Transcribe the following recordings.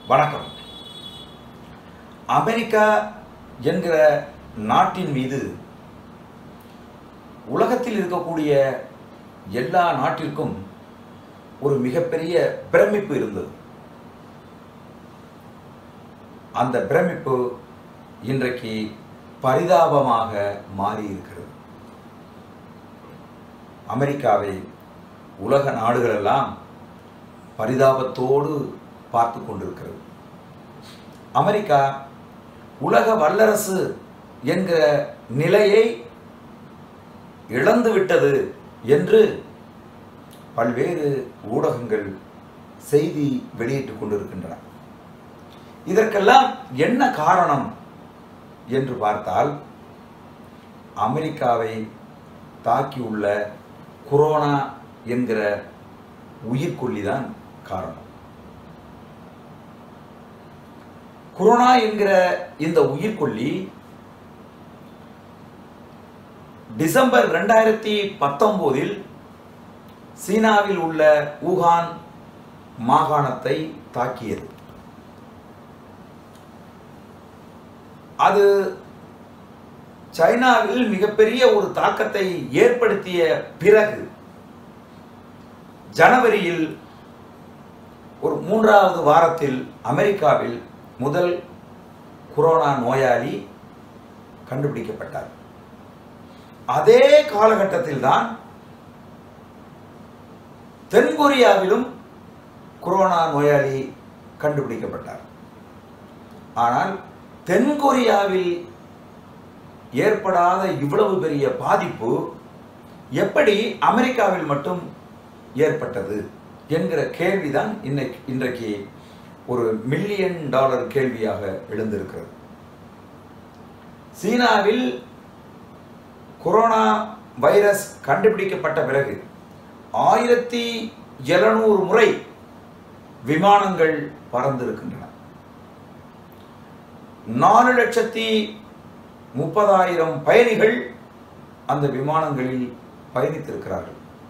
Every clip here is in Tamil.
வணக்கம் அமெரிக்கா என்கிற நாட்டின் மீது உலகத்தில் இருக்கக்கூடிய எல்லா நாட்டிற்கும் ஒரு மிகப்பெரிய பிரமிப்பு இருந்தது அந்த பிரமிப்பு இன்றைக்கு பரிதாபமாக மாறி இருக்கிறது அமெரிக்காவை உலக நாடுகளெல்லாம் பரிதாபத்தோடு பார்த்து கொண்டிருக்கிறது அமெரிக்கா உலக வல்லரசு என்கிற நிலையை இழந்துவிட்டது என்று பல்வேறு ஊடகங்கள் செய்தி வெளியிட்டுக் கொண்டிருக்கின்றன இதற்கெல்லாம் என்ன காரணம் என்று பார்த்தால் அமெரிக்காவை தாக்கியுள்ள கொரோனா என்கிற உயிர்கொல்லிதான் காரணம் கொரோனா என்கிற இந்த உயிர்கொல்லி டிசம்பர் ரெண்டாயிரத்தி பத்தொன்பதில் சீனாவில் உள்ள ஊகான் மாகாணத்தை தாக்கியது அது சைனாவில் மிகப்பெரிய ஒரு தாக்கத்தை ஏற்படுத்திய பிறகு ஜனவரியில் ஒரு மூன்றாவது வாரத்தில் அமெரிக்காவில் முதல் கொரோனா நோயாளி கண்டுபிடிக்கப்பட்டார் அதே காலகட்டத்தில் தான் தென்கொரியாவிலும் கொரோனா நோயாளி கண்டுபிடிக்கப்பட்டார் ஆனால் தென்கொரியாவில் ஏற்படாத இவ்வளவு பெரிய பாதிப்பு எப்படி அமெரிக்காவில் மட்டும் ஏற்பட்டது என்கிற கேள்விதான் இன்னைக்கு இன்றைக்கு ஒரு மில்லியன் டாலர் கேள்வியாக எழுந்திருக்கிறது சீனாவில் கொரோனா வைரஸ் கண்டுபிடிக்கப்பட்ட பிறகு ஆயிரத்தி எழுநூறு முறை விமானங்கள் பறந்திருக்கின்றன நாலு லட்சத்தி முப்பதாயிரம் பயணிகள் அந்த விமானங்களில் பயணித்திருக்கிறார்கள்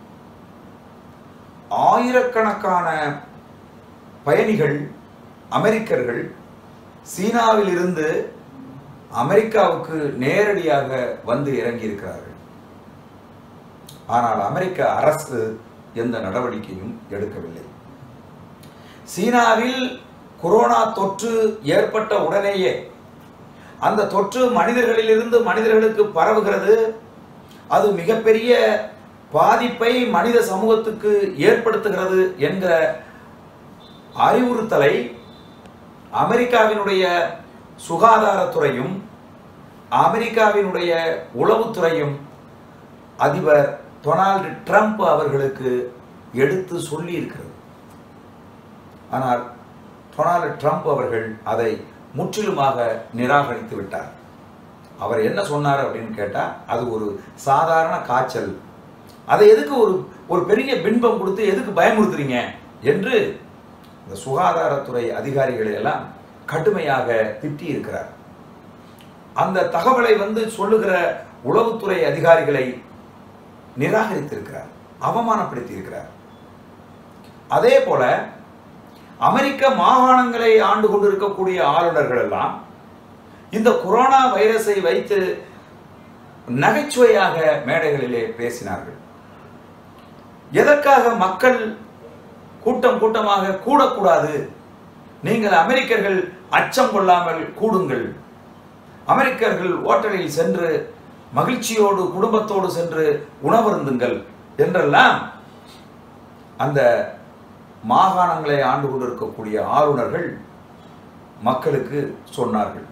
ஆயிரக்கணக்கான பயணிகள் அமெரிக்கர்கள் சீனாவில் இருந்து அமெரிக்காவுக்கு நேரடியாக வந்து இறங்கியிருக்கிறார்கள் ஆனால் அமெரிக்க அரசு எந்த நடவடிக்கையும் எடுக்கவில்லை சீனாவில் கொரோனா தொற்று ஏற்பட்ட உடனேயே அந்த தொற்று மனிதர்களிலிருந்து மனிதர்களுக்கு பரவுகிறது அது மிகப்பெரிய பாதிப்பை மனித சமூகத்துக்கு ஏற்படுத்துகிறது என்கிற அறிவுறுத்தலை அமெரிக்காவினுடைய சுகாதாரத்துறையும் அமெரிக்காவினுடைய உளவுத்துறையும் அதிபர் டொனால்டு ட்ரம்ப் அவர்களுக்கு எடுத்து சொல்லி இருக்கிறது ஆனால் டொனால்டு ட்ரம்ப் அவர்கள் அதை முற்றிலுமாக நிராகரித்து விட்டார் அவர் என்ன சொன்னார் அப்படின்னு கேட்டால் அது ஒரு சாதாரண காய்ச்சல் அதை எதுக்கு ஒரு ஒரு பெரிய பின்பம் கொடுத்து எதுக்கு பயமுறுத்துறீங்க என்று இந்த சுகாதாரத்துறை அதிகாரிகளை எல்லாம் கடுமையாக திட்டி இருக்கிறார் அந்த தகவலை வந்து சொல்லுகிற உளவுத்துறை அதிகாரிகளை நிராகரித்திருக்கிறார் அவமானப்படுத்தி இருக்கிறார் அதே போல அமெரிக்க மாகாணங்களை ஆண்டு கொண்டிருக்கக்கூடிய ஆளுநர்கள் எல்லாம் இந்த கொரோனா வைரஸை வைத்து நகைச்சுவையாக மேடைகளிலே பேசினார்கள் எதற்காக மக்கள் கூட்டம் கூட்டமாக கூடக்கூடாது நீங்கள் அமெரிக்கர்கள் அச்சம் கொள்ளாமல் கூடுங்கள் அமெரிக்கர்கள் ஓட்டலில் சென்று மகிழ்ச்சியோடு குடும்பத்தோடு சென்று உணவருந்துங்கள் என்றெல்லாம் அந்த மாகாணங்களை ஆண்டு கொண்டிருக்கக்கூடிய ஆளுநர்கள் மக்களுக்கு சொன்னார்கள்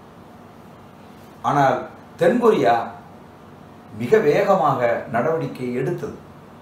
ஆனால் தென்கொரியா மிக வேகமாக நடவடிக்கை எடுத்தது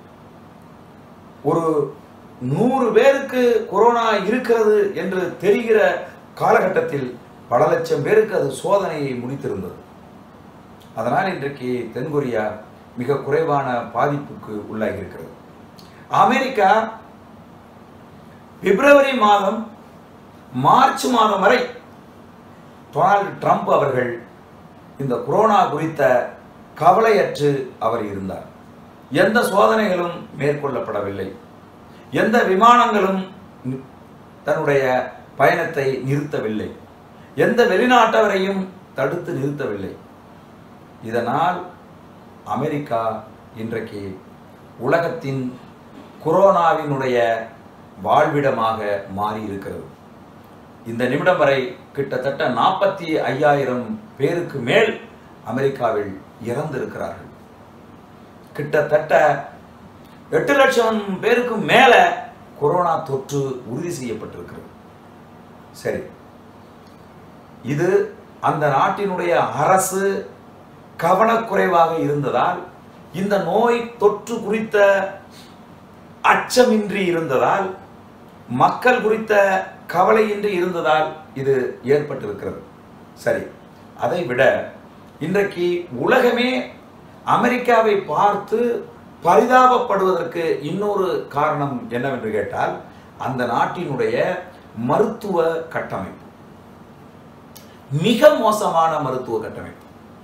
ஒரு நூறு பேருக்கு கொரோனா இருக்கிறது என்று தெரிகிற காலகட்டத்தில் பல லட்சம் பேருக்கு அது சோதனையை முடித்திருந்தது அதனால் இன்றைக்கு தென்கொரியா மிக குறைவான பாதிப்புக்கு உள்ளாகி இருக்கிறது அமெரிக்கா பிப்ரவரி மாதம் மார்ச் மாதம் வரை டொனால்டு ட்ரம்ப் அவர்கள் இந்த கொரோனா குறித்த கவலையற்று அவர் இருந்தார் எந்த சோதனைகளும் மேற்கொள்ளப்படவில்லை எந்த விமானங்களும் தன்னுடைய பயணத்தை நிறுத்தவில்லை எந்த வெளிநாட்டவரையும் தடுத்து நிறுத்தவில்லை இதனால் அமெரிக்கா இன்றைக்கு உலகத்தின் கொரோனாவினுடைய வாழ்விடமாக மாறி இருக்கிறது இந்த நிமிடம் வரை கிட்டத்தட்ட நாற்பத்தி ஐயாயிரம் பேருக்கு மேல் அமெரிக்காவில் இறந்திருக்கிறார்கள் கிட்டத்தட்ட எட்டு லட்சம் பேருக்கு மேல கொரோனா தொற்று உறுதி செய்யப்பட்டிருக்கிறது சரி இது அந்த நாட்டினுடைய அரசு கவனக்குறைவாக இருந்ததால் இந்த நோய் தொற்று குறித்த அச்சமின்றி இருந்ததால் மக்கள் குறித்த கவலையின்றி இருந்ததால் இது ஏற்பட்டிருக்கிறது சரி அதை விட இன்றைக்கு உலகமே அமெரிக்காவை பார்த்து பரிதாபப்படுவதற்கு இன்னொரு காரணம் என்னவென்று கேட்டால் அந்த நாட்டினுடைய மருத்துவ கட்டமைப்பு மிக மோசமான மருத்துவ கட்டமைப்பு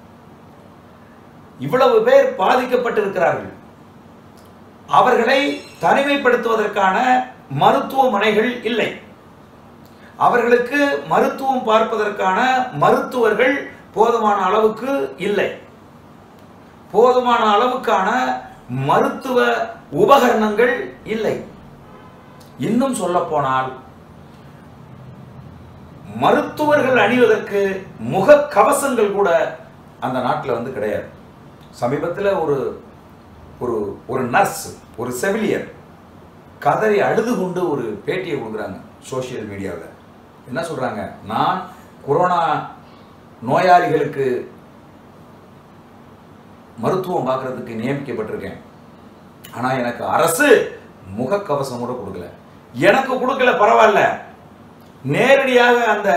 இவ்வளவு பேர் பாதிக்கப்பட்டிருக்கிறார்கள் அவர்களை தனிமைப்படுத்துவதற்கான மருத்துவமனைகள் இல்லை அவர்களுக்கு மருத்துவம் பார்ப்பதற்கான மருத்துவர்கள் போதுமான அளவுக்கு இல்லை போதுமான அளவுக்கான மருத்துவ உபகரணங்கள் இல்லை இன்னும் சொல்ல போனால் மருத்துவர்கள் அணிவதற்கு முக கவசங்கள் கூட அந்த நாட்டில் வந்து கிடையாது சமீபத்தில் ஒரு ஒரு ஒரு நர்ஸ் ஒரு செவிலியர் கதறி அழுது கொண்டு ஒரு பேட்டியை கொடுக்குறாங்க சோஷியல் மீடியாவில் என்ன சொல்றாங்க நான் கொரோனா நோயாளிகளுக்கு மருத்துவம் பார்க்கறதுக்கு நியமிக்கப்பட்டிருக்கேன் ஆனா எனக்கு அரசு முகக்கவசம் கூட கொடுக்கல எனக்கு கொடுக்கல பரவாயில்ல நேரடியாக அந்த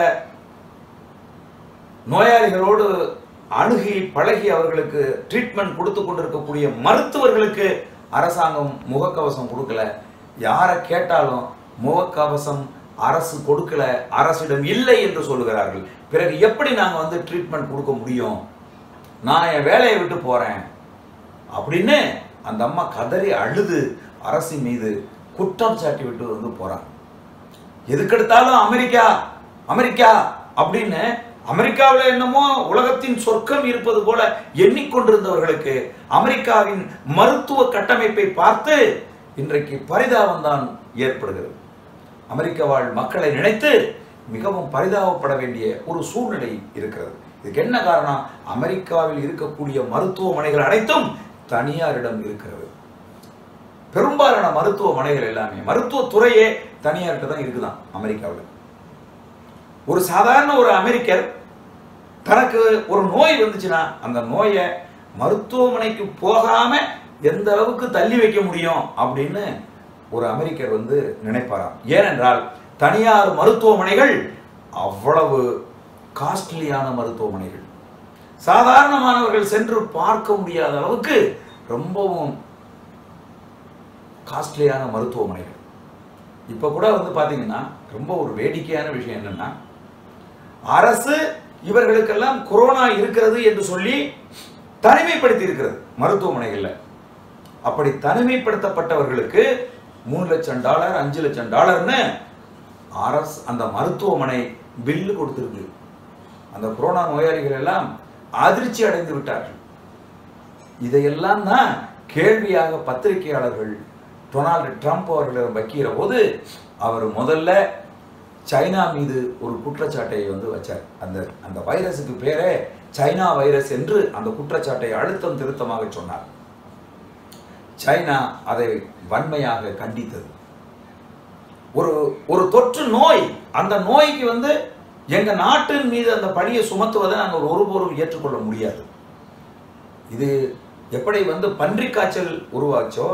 நோயாளிகளோடு அணுகி பழகி அவர்களுக்கு ட்ரீட்மெண்ட் கொடுத்து கொண்டிருக்கக்கூடிய மருத்துவர்களுக்கு அரசாங்கம் முகக்கவசம் கொடுக்கல யாரை கேட்டாலும் முகக்கவசம் அரசு கொடுக்கல அரசிடம் இல்லை என்று சொல்லுகிறார்கள் பிறகு எப்படி நாங்க வந்து ட்ரீட்மெண்ட் கொடுக்க முடியும் நான் என் வேலையை விட்டு போறேன் அப்படின்னு அந்த அம்மா கதறி அழுது அரசின் மீது குற்றம் சாட்டி விட்டு வந்து போறாங்க எதுக்கெடுத்தாலும் அமெரிக்கா அமெரிக்கா அப்படின்னு அமெரிக்காவில் என்னமோ உலகத்தின் சொர்க்கம் இருப்பது போல எண்ணிக்கொண்டிருந்தவர்களுக்கு அமெரிக்காவின் மருத்துவ கட்டமைப்பை பார்த்து இன்றைக்கு பரிதாபம் தான் ஏற்படுகிறது அமெரிக்க வாழ் மக்களை நினைத்து மிகவும் பரிதாபப்பட வேண்டிய ஒரு சூழ்நிலை இருக்கிறது இதுக்கு என்ன காரணம் அமெரிக்காவில் இருக்கக்கூடிய மருத்துவமனைகள் அனைத்தும் தனியாரிடம் இருக்கிறது பெரும்பாலான மருத்துவமனைகள் எல்லாமே மருத்துவத்துறையே தனியார்கிட்ட தான் இருக்குதான் அமெரிக்காவில் ஒரு சாதாரண ஒரு அமெரிக்கர் தனக்கு ஒரு நோய் வந்துச்சுன்னா அந்த நோயை மருத்துவமனைக்கு போகாம எந்த அளவுக்கு தள்ளி வைக்க முடியும் அப்படின்னு ஒரு அமெரிக்கர் வந்து நினைப்பாராம் ஏனென்றால் தனியார் மருத்துவமனைகள் அவ்வளவு காஸ்ட்லியான மருத்துவமனைகள் சாதாரணமானவர்கள் சென்று பார்க்க முடியாத அளவுக்கு ரொம்பவும் காஸ்ட்லியான மருத்துவமனைகள் இப்போ கூட வந்து பார்த்தீங்கன்னா ரொம்ப ஒரு வேடிக்கையான விஷயம் என்னன்னா அரசு இவர்களுக்கெல்லாம் கொரோனா இருக்கிறது என்று சொல்லி தனிமைப்படுத்தி இருக்கிறது மருத்துவமனைகள்ல அப்படி தனிமைப்படுத்தப்பட்டவர்களுக்கு மூணு லட்சம் டாலர் அஞ்சு லட்சம் டாலர்னு அரசு அந்த மருத்துவமனை பில்லு கொடுத்திருக்கு அந்த கொரோனா நோயாளிகள் எல்லாம் அதிர்ச்சி அடைந்து விட்டார்கள் இதையெல்லாம் தான் கேள்வியாக பத்திரிகையாளர்கள் டொனால்டு ட்ரம்ப் அவர்களிடம் வைக்கிற போது அவர் முதல்ல சைனா மீது ஒரு குற்றச்சாட்டை வந்து வச்சார் அந்த அந்த வைரஸுக்கு பேரே சைனா வைரஸ் என்று அந்த குற்றச்சாட்டை அழுத்தம் திருத்தமாக சொன்னார் சைனா அதை வன்மையாக கண்டித்தது ஒரு ஒரு தொற்று நோய் அந்த நோய்க்கு வந்து எங்க நாட்டின் மீது அந்த பழியை சுமத்துவதை நாங்கள் ஒருபோதும் ஏற்றுக்கொள்ள முடியாது இது எப்படி வந்து பன்றிக் காய்ச்சல் உருவாச்சோ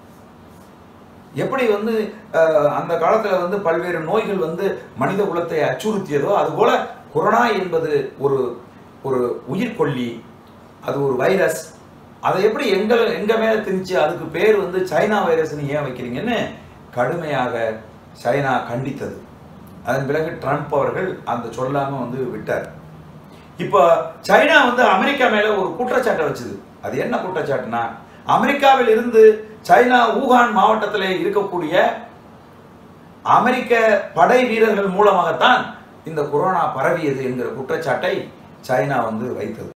எப்படி வந்து அஹ், அந்த காலத்துல வந்து பல்வேறு நோய்கள் வந்து மனித குலத்தை அச்சுறுத்தியதோ அதுபோல கொரோனா என்பது ஒரு ஒரு உயிர்கொல்லி அது ஒரு வைரஸ் அதை எப்படி எங்க எங்க மேல திணிச்சு அதுக்கு பேர் வந்து சைனா வைரஸ்னு ஏன் வைக்கிறீங்கன்னு கடுமையாக சைனா கண்டித்தது அதன் பிறகு ட்ரம்ப் அவர்கள் அந்த சொல்லாம வந்து விட்டார் இப்போ சைனா வந்து அமெரிக்கா மேல ஒரு குற்றச்சாட்டை வச்சுது அது என்ன குற்றச்சாட்டுனா அமெரிக்காவில் இருந்து சைனா ஊகான் மாவட்டத்தில் இருக்கக்கூடிய அமெரிக்க படை வீரர்கள் மூலமாகத்தான் இந்த கொரோனா பரவியது என்கிற குற்றச்சாட்டை சைனா வந்து வைத்தது